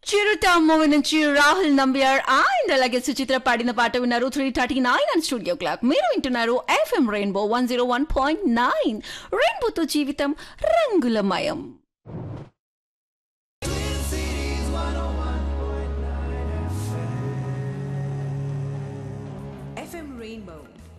చిరుత movie నుంచి Rahul Nambiar and అలాగే సుచిత్ర పాడిన పాట విన్నారు three thirty nine and studio clock మీరు వింటున్నారు FM rainbow one zero one point nine రెయిన్బోతో జీవితం రంగులమయం FM Rainbow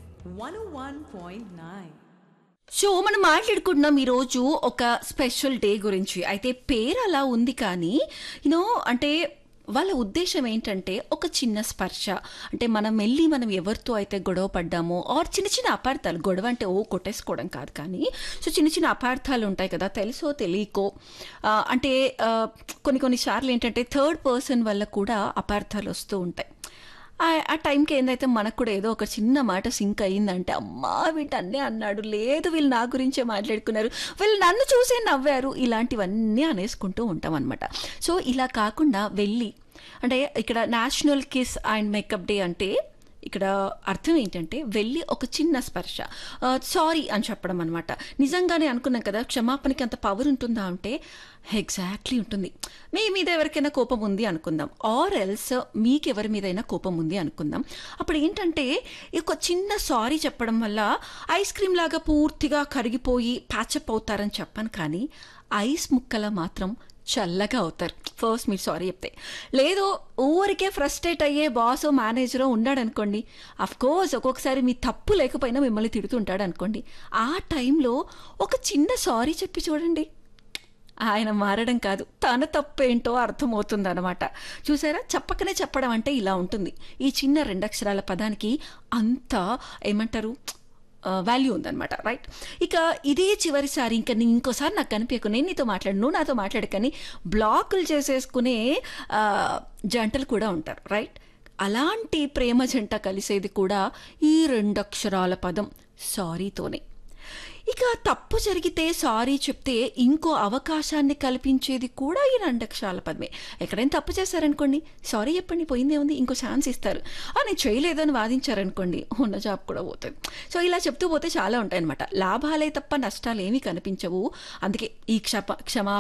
101.9. సో మనం మాట్లాడుకుంటున్నాం ఈరోజు ఒక స్పెషల్ డే గురించి అయితే పేరు అలా ఉంది కానీ యూనో అంటే వాళ్ళ ఉద్దేశం ఏంటంటే ఒక చిన్న స్పర్శ అంటే మనం వెళ్ళి మనం ఎవరితో అయితే గొడవ పడ్డామో ఆర్ చిన్న చిన్న అపార్థాలు గొడవ అంటే ఓ కొట్టేసుకోవడం కాదు కానీ సో చిన్న చిన్న అపార్థాలు ఉంటాయి కదా తెలుసో తెలియకో ఆ, అంటే ఆ, కొన్ని కొన్ని సార్లు ఏంటంటే థర్డ్ పర్సన్ వల్ల కూడా అపార్థాలు వస్తూ ఉంటాయి ఆ- ఆ టైంకి ఏందైతే మనకు కూడా ఏదో ఒక చిన్న మాట సింక్ అయ్యిందంటే అమ్మా వీటన్నీ అన్నాడు లేదు వీళ్ళు నా గురించే మాట్లాడుకున్నారు వీళ్ళు నన్ను చూసే నవ్వారు ఇలాంటివన్నీ అనేసుకుంటూ ఉంటాం అనమాట సో ఇలా కాకుండా వెళ్ళి అంటే ఇక్కడ national kiss and makeup day అంటే ఇక్కడ అర్థం ఏంటంటే వెళ్ళి ఒక చిన్న స్పర్శ సారీ అని చెప్పడం అనమాట నిజంగానే అనుకున్నాం కదా క్షమాపణకి అంత పవర్ ఉంటుందా అంటే ఎగ్జాక్ట్లీ ఉంటుంది మీ మీద ఎవరికైనా కోపం ఉంది అనుకుందాం ఆర్ ఎల్స్ మీకు ఎవరి మీదైనా కోపం ఉంది అనుకుందాం అప్పుడు ఏంటంటే ఈ ఒక చిన్న సారీ చెప్పడం వల్ల ఐస్ క్రీమ్ లాగా పూర్తిగా కరిగిపోయి ప్యాచప్ అవుతారని చెప్పను కానీ ఐస్ ముక్కల మాత్రం చల్లగా అవుతారు ఫస్ట్ మీరు సారీ చెప్తే లేదు ఊరికే ఫ్రస్ట్రేట్ అయ్యే బాసో మేనేజరో ఉన్నాడు అనుకోండి అఫ్ కోర్స్ ఒక్కొక్కసారి మీ తప్పు లేకపోయినా మిమ్మల్ని తిడుతుంటాడు అనుకోండి ఆ టైంలో ఒక చిన్న సారీ చెప్పి చూడండి ఆయన మారడం కాదు తన తప్పేంటో అర్థమవుతుంది అనమాట చూసారా చెప్పకనే చెప్పడం అంటే ఇలా ఉంటుంది ఈ చిన్న రెండక్షరాల పదానికి అంత ఏమంటారు వాల్యూ ఉందన్నమాట రైట్ ఇక ఇదే చివరిసారి ఇంకా నీ ఇంకోసారి నాకు కనిపించకు నేను నీతో మాట్లాడు నువ్వు నాతో మాట్లాడకని బ్లాకులు చేసేసుకునే ఆ, జంటలు కూడా ఉంటారు రైట్ అలాంటి ప్రేమ జంట కలిసేది కూడా ఈ రెండక్షరాల పదం సారీతోనే ఇక తప్పు జరిగితే సారీ చెప్తే ఇంకో అవకాశాన్ని కల్పించేది కూడా ఈ రెండక్షరాల పదమే ఎక్కడైనా తప్పు చేశారనుకోండి సారీ చెప్పండి పోయిందే ఉంది ఇంకో ఛాన్స్ ఇస్తారు ఆ నేను చేయలేదని వాదించారనుకోండి ఉన్న జాబ్ కూడా పోతుంది సో ఇలా చెప్తూ పోతే చాలా ఉంటాయన్నమాట లాభాలే తప్ప నష్టాలు ఏమీ కనిపించవు అందుకే ఈ క్షప క్షమా